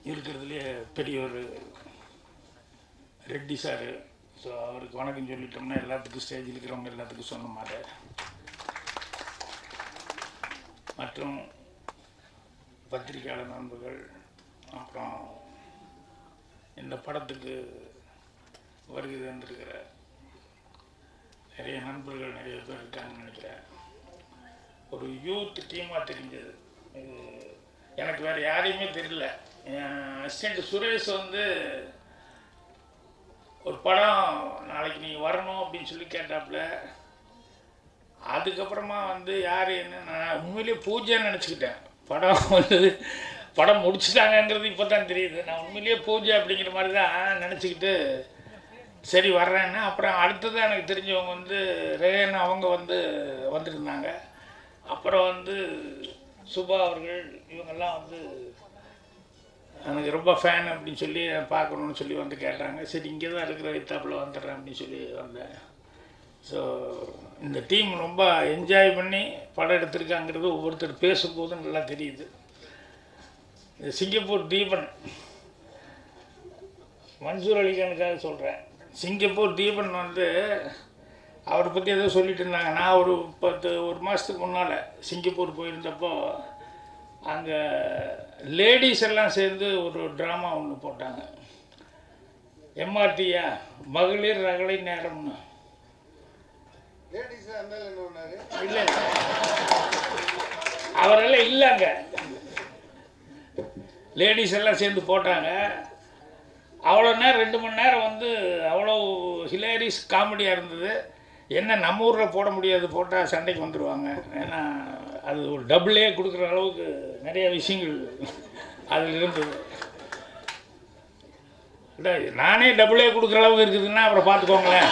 இருக்கிறதுலே பெரிய ஒரு ரெட்டி சார் ஸோ அவருக்கு வணக்கம் சொல்லிட்டோம்னா எல்லாத்துக்கும் ஸ்டேஜில் இருக்கிறவங்க எல்லாத்துக்கும் சொன்ன மாதிரி மற்றும் பத்திரிகையாளர் நண்பர்கள் அப்புறம் இந்த படத்துக்கு வருகை தந்திருக்கிற நிறைய நண்பர்கள் நிறைய பேர் இருக்காங்கன்னு நினைக்கிறேன் ஒரு யூத் டீமாக தெரிஞ்சது இது எனக்கு வேறு யாரையுமே தெரியல என் அசிஸ்டண்ட் சுரேஷ் வந்து ஒரு படம் நாளைக்கு நீ வரணும் அப்படின்னு சொல்லி கேட்டாப்புல அதுக்கப்புறமா வந்து யார் என்ன நான் உண்மையிலேயே பூஜைன்னு நினச்சிக்கிட்டேன் படம் வந்து படம் முடிச்சிட்டாங்கங்கிறது இப்போ தான் தெரியுது நான் உண்மையிலேயே பூஜை அப்படிங்கிற மாதிரி தான் நினச்சிக்கிட்டு சரி வர்றேன்னா அப்புறம் அடுத்தது எனக்கு தெரிஞ்சவங்க வந்து ரேன் அவங்க வந்து வந்திருந்தாங்க அப்புறம் வந்து சுபா அவர்கள் இவங்கெல்லாம் வந்து எனக்கு ரொம்ப ஃபேன் அப்படின்னு சொல்லி பார்க்கணுன்னு சொல்லி வந்து கேட்டாங்க சரி இங்கே தான் இருக்கிற வைத்தாப்பில் வந்துடுறேன் அப்படின்னு சொல்லி வந்தேன் ஸோ இந்த டீம் ரொம்ப என்ஜாய் பண்ணி படம் எடுத்திருக்காங்கிறது ஒவ்வொருத்தர் பேசும்போது நல்லா தெரியுது இந்த சிங்கப்பூர் தீபன் மன்சூர் அலிகானுக்காக சொல்கிறேன் சிங்கப்பூர் தீபன் வந்து அவரை பற்றி ஏதோ சொல்லிட்டு இருந்தாங்க நான் ஒரு பத்து ஒரு மாதத்துக்கு முன்னால் சிங்கப்பூர் போயிருந்தப்போ அங்கே லேடிஸ் எல்லாம் சேர்ந்து ஒரு ட்ராமா ஒன்று போட்டாங்க எம்ஆர்டியா மகளிர் ரகளை நேரம்னு லேடிஸ் இருந்தாலும் என்ன பண்ணாரு இல்லை அவரெல்லாம் இல்லைங்க லேடிஸ் எல்லாம் சேர்ந்து போட்டாங்க அவ்வளோ நேரம் ரெண்டு மணி நேரம் வந்து அவ்வளோ ஹிலேரிஸ் காமெடியாக இருந்தது என்ன நம்ம ஊரில் போட முடியாது போட்டால் சண்டைக்கு வந்துடுவாங்க ஏன்னா அது ஒரு டபுளே கொடுக்குற அளவுக்கு நிறைய விஷயங்கள் அதில் இருந்தது இல்லை நானே டபுளே கொடுக்குற அளவுக்கு இருக்குதுன்னா அப்புறம் பார்த்துக்கோங்களேன்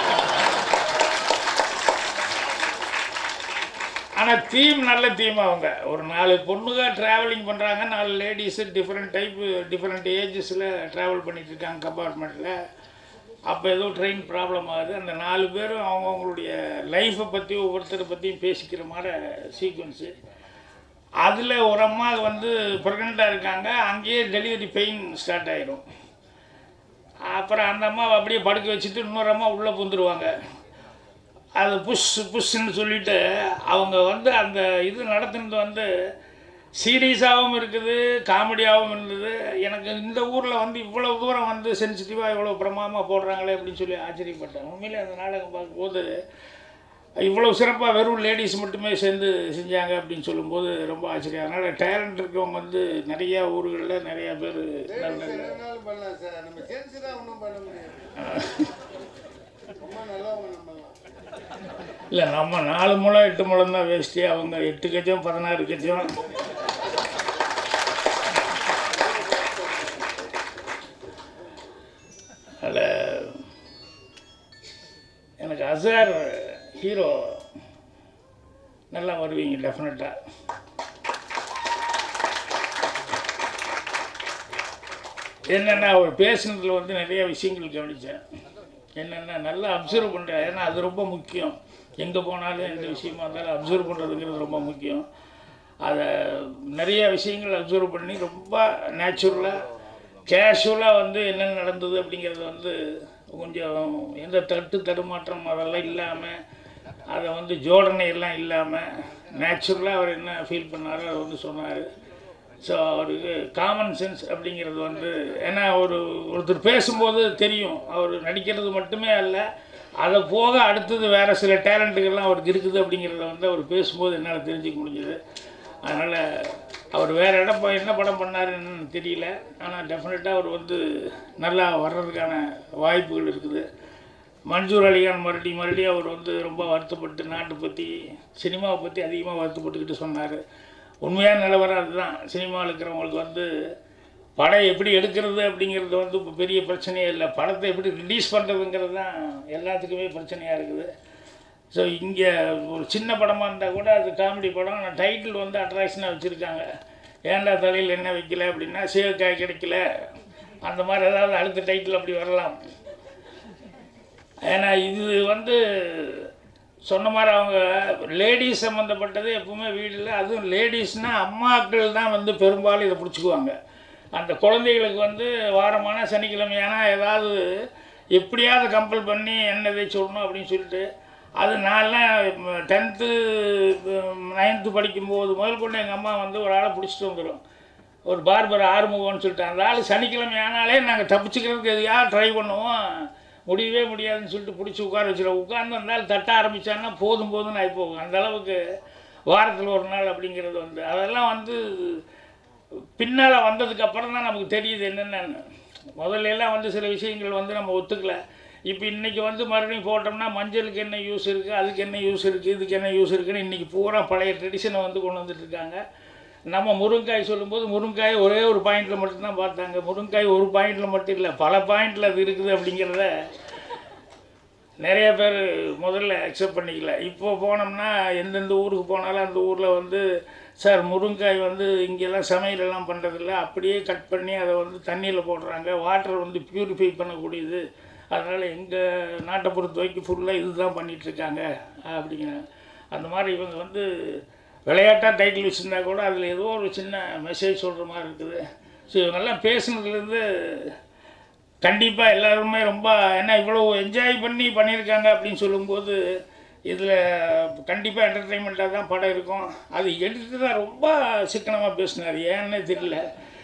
ஆனால் தீம் நல்ல தீம் அவங்க ஒரு நாலு பொண்ணுங்க ட்ராவலிங் பண்ணுறாங்க நாலு லேடிஸு டிஃப்ரெண்ட் டைப் டிஃப்ரெண்ட் ஏஜஸில் ட்ராவல் பண்ணிட்டு இருக்காங்க கம்பார்ட்மெண்ட்டில் அப்போ ஏதோ ட்ரெயின் ப்ராப்ளம் ஆகுது அந்த நாலு பேரும் அவங்கவுங்களுடைய லைஃப்பை பற்றி ஒவ்வொருத்தரை பற்றியும் பேசிக்கிற மாதிரி சீக்வன்ஸு அதில் ஒரு அம்மா வந்து ப்ரெக்னெண்ட்டாக இருக்காங்க அங்கேயே டெலிவரி பெயின் ஸ்டார்ட் ஆயிடும் அப்புறம் அந்த அம்மாவை அப்படியே படுக்க வச்சுட்டு இன்னொரு அம்மா உள்ளே புந்துருவாங்க அது புஷ் புஷ்ன்னு சொல்லிட்டு அவங்க வந்து அந்த இது நடத்துனது வந்து சீரியஸாகவும் இருக்குது காமெடியாகவும் இருந்தது எனக்கு இந்த ஊரில் வந்து இவ்வளோ தூரம் வந்து சென்சிட்டிவாக இவ்வளோ பிரமாதமாக போடுறாங்களே அப்படின்னு சொல்லி ஆச்சரியப்பட்டேன் உண்மையிலே அந்த நாடகம் பார்க்கும்போது இவ்வளோ சிறப்பாக வெறும் லேடிஸ் மட்டுமே சேர்ந்து செஞ்சாங்க அப்படின்னு சொல்லும்போது ரொம்ப ஆச்சரியம் அதனால் டேலண்ட் இருக்கவங்க வந்து நிறையா ஊர்களில் நிறையா பேர் நல்ல லேடிஸ் என்னனாலும் பண்ணலாம் சார் நம்ம ஜென்ஸ் தான் ஒன்றும் பண்ண முடியாது ரொம்ப நல்லா பண்ணலாம் இல்லை நம்ம நாலு முழம் எட்டு முழம் தான் வேஸ்ட்டு அவங்க எட்டு கஜம் பதினாறு கஜம் அதில் எனக்கு அசார் ஹீரோ நல்லா வருவீங்க டெஃபினட்டாக என்னென்னா அவர் பேசுனதில் வந்து நிறைய விஷயங்கள் கவனித்தேன் என்னென்னா நல்லா அப்சர்வ் பண்ணுறேன் ஏன்னா அது ரொம்ப முக்கியம் எங்கே போனாலும் எந்த விஷயமா இருந்தாலும் அப்சர்வ் பண்ணுறதுங்கிறது ரொம்ப முக்கியம் அதை நிறைய விஷயங்கள் அப்சர்வ் பண்ணி ரொம்ப நேச்சுரலாக கேஷுவலாக வந்து என்னென்ன நடந்தது அப்படிங்கிறது வந்து கொஞ்சம் எந்த தட்டு தடுமாற்றம் அதெல்லாம் இல்லாமல் அதை வந்து ஜோடனை எல்லாம் இல்லாமல் நேச்சுரலாக அவர் என்ன ஃபீல் பண்ணாரோ அதை வந்து சொன்னார் ஸோ அவருக்கு காமன் சென்ஸ் அப்படிங்கிறது வந்து ஏன்னா ஒரு ஒருத்தர் பேசும்போது தெரியும் அவர் நடிக்கிறது மட்டுமே அல்ல அதை போக அடுத்தது வேறு சில டேலண்ட்டுகள்லாம் அவருக்கு இருக்குது அப்படிங்கிறத வந்து அவர் பேசும்போது என்னால் தெரிஞ்சுக்க முடிஞ்சது அதனால் அவர் வேறு இடம் போய் என்ன படம் பண்ணாருன்னு தெரியல ஆனால் டெஃபினட்டாக அவர் வந்து நல்லா வர்றதுக்கான வாய்ப்புகள் இருக்குது மன்சூர் அலிகான் மறுபடியும் மறுபடியும் அவர் வந்து ரொம்ப வருத்தப்பட்டு நாட்டை பற்றி சினிமாவை பற்றி அதிகமாக வருத்தப்பட்டுக்கிட்டு சொன்னார் உண்மையான நிலவரம் அதுதான் சினிமாவில் இருக்கிறவங்களுக்கு வந்து படம் எப்படி எடுக்கிறது அப்படிங்கிறது வந்து இப்போ பெரிய பிரச்சனையே இல்லை படத்தை எப்படி ரிலீஸ் பண்ணுறதுங்கிறது தான் எல்லாத்துக்குமே பிரச்சனையாக இருக்குது ஸோ இங்கே ஒரு சின்ன படமாக இருந்தால் கூட அது காமெடி படம் ஆனால் டைட்டில் வந்து அட்ராக்ஷனாக வச்சுருக்காங்க ஏன்டா தலையில் என்ன வைக்கல அப்படின்னா சீவக்காய் கிடைக்கல அந்த மாதிரி ஏதாவது அடுத்த டைட்டில் அப்படி வரலாம் ஏன்னா இது வந்து சொன்ன மாதிரி அவங்க லேடிஸ் சம்மந்தப்பட்டது எப்பவுமே வீட்டில் அதுவும் லேடிஸ்னால் அம்மாக்கள் தான் வந்து பெரும்பாலும் இதை பிடிச்சிக்குவாங்க அந்த குழந்தைகளுக்கு வந்து வாரமான சனிக்கிழமையானா ஏதாவது எப்படியாவது கம்பல் பண்ணி எண்ணெய் தேய்ச்சி விடணும் அப்படின்னு சொல்லிட்டு அது நான்லாம் டென்த்து நைன்த்து படிக்கும்போது முதல் கொண்டு எங்கள் அம்மா வந்து ஒரு ஆளை பிடிச்சிட்டு வந்துடும் ஒரு பார்பர் ஆறுமுகம்னு சொல்லிட்டு அந்த ஆள் சனிக்கிழமை ஆனாலே நாங்கள் தப்பிச்சுக்கிறதுக்கு எதையாவது ட்ரை பண்ணுவோம் முடியவே முடியாதுன்னு சொல்லிட்டு பிடிச்சி உட்கார வச்சிருவோம் உட்கார்ந்து வந்தால் தட்ட ஆரம்பித்தான்னா போதும் போதும்னு ஆகிப்போகும் அந்த அளவுக்கு வாரத்தில் ஒரு நாள் அப்படிங்கிறது வந்து அதெல்லாம் வந்து பின்னால் வந்ததுக்கு அப்புறம் தான் நமக்கு தெரியுது என்னென்னு முதல்ல எல்லாம் வந்து சில விஷயங்கள் வந்து நம்ம ஒத்துக்கல இப்போ இன்றைக்கி வந்து மறுபடியும் போட்டோம்னா மஞ்சளுக்கு என்ன யூஸ் இருக்குது அதுக்கு என்ன யூஸ் இருக்குது இதுக்கு என்ன யூஸ் இருக்குன்னு இன்றைக்கி பூரா பழைய ட்ரெடிஷனை வந்து கொண்டு வந்துட்டு இருக்காங்க நம்ம முருங்காய் சொல்லும்போது முருங்காய் ஒரே ஒரு பாயிண்டில் மட்டும்தான் பார்த்தாங்க முருங்காய் ஒரு பாயிண்டில் மட்டும் இல்லை பல பாயிண்டில் அது இருக்குது அப்படிங்கிறத நிறைய பேர் முதல்ல அக்செப்ட் பண்ணிக்கல இப்போ போனோம்னா எந்தெந்த ஊருக்கு போனாலும் அந்த ஊரில் வந்து சார் முருங்காய் வந்து இங்கெல்லாம் சமையலெல்லாம் பண்ணுறதில்ல அப்படியே கட் பண்ணி அதை வந்து தண்ணியில் போடுறாங்க வாட்டர் வந்து ப்யூரிஃபை பண்ணக்கூடியது அதனால் எங்கள் நாட்டை பொறுத்த வரைக்கும் ஃபுல்லாக இதுதான் பண்ணிகிட்ருக்காங்க அப்படிங்கிற அந்த மாதிரி இவங்க வந்து விளையாட்டாக டைட்டில் வச்சுருந்தா கூட அதில் ஏதோ ஒரு சின்ன மெசேஜ் சொல்கிற மாதிரி இருக்குது ஸோ இவங்கெல்லாம் பேசுனதுலேருந்து கண்டிப்பாக எல்லாருமே ரொம்ப என்ன இவ்வளோ என்ஜாய் பண்ணி பண்ணியிருக்காங்க அப்படின்னு சொல்லும்போது இதில் கண்டிப்பாக என்டர்டெயின்மெண்ட்டாக தான் படம் இருக்கும் அது எடிட்டர் தான் ரொம்ப சிக்கனமாக பேசினார் ஏன்னே தெரியல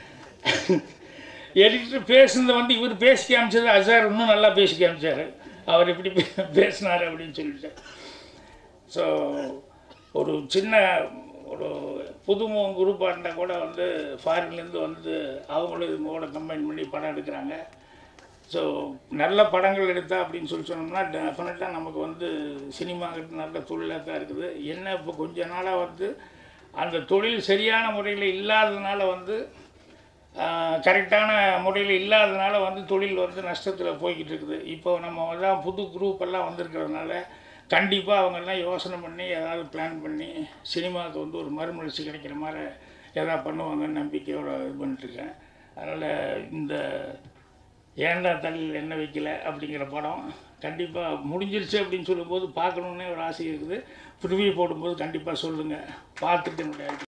எடிட்டர் பேசுனதை வந்து இவர் பேசி காமிச்சது அசார் இன்னும் நல்லா பேசி காமிச்சார் அவர் எப்படி பே- பேசினார் அப்படின்னு சொல்லிட்டு ஸோ ஒரு சின்ன ஒரு புதுமுகம் குரூப்பாக இருந்தால் கூட வந்து ஃபாரின்லேருந்து வந்து அவங்களும் இவங்களோட கம்பைன் பண்ணி படம் எடுக்கிறாங்க ஸோ நல்ல படங்கள் எடுத்தா அப்படின்னு சொல்லி சொன்னோம்னா டெஃபினட்டாக நமக்கு வந்து சினிமாங்கிறது நல்ல தொழிலாக தான் இருக்குது என்ன இப்போ கொஞ்ச நாளாக வந்து அந்த தொழில் சரியான முறையில் இல்லாததுனால வந்து கரெக்டான முறையில் இல்லாததுனால வந்து தொழில் வந்து நஷ்டத்தில் போய்கிட்டு இருக்குது இப்போ நம்ம தான் புது குரூப் எல்லாம் வந்திருக்கிறதுனால கண்டிப்பாக அவங்கெல்லாம் யோசனை பண்ணி ஏதாவது பிளான் பண்ணி சினிமாவுக்கு வந்து ஒரு மறுமலர்ச்சி கிடைக்கிற மாதிரி எதாவது பண்ணுவாங்கன்னு நம்பிக்கையோட இது பண்ணிட்டுருக்கேன் அதனால் இந்த ஏன்டா தலையில் என்ன வைக்கல அப்படிங்கிற படம் கண்டிப்பாக முடிஞ்சிருச்சு அப்படின்னு சொல்லும்போது பார்க்கணுன்னே ஒரு ஆசை இருக்குது ப்ரிவியூ போடும்போது கண்டிப்பாக சொல்லுங்கள் பார்த்துட்டு என்னுடைய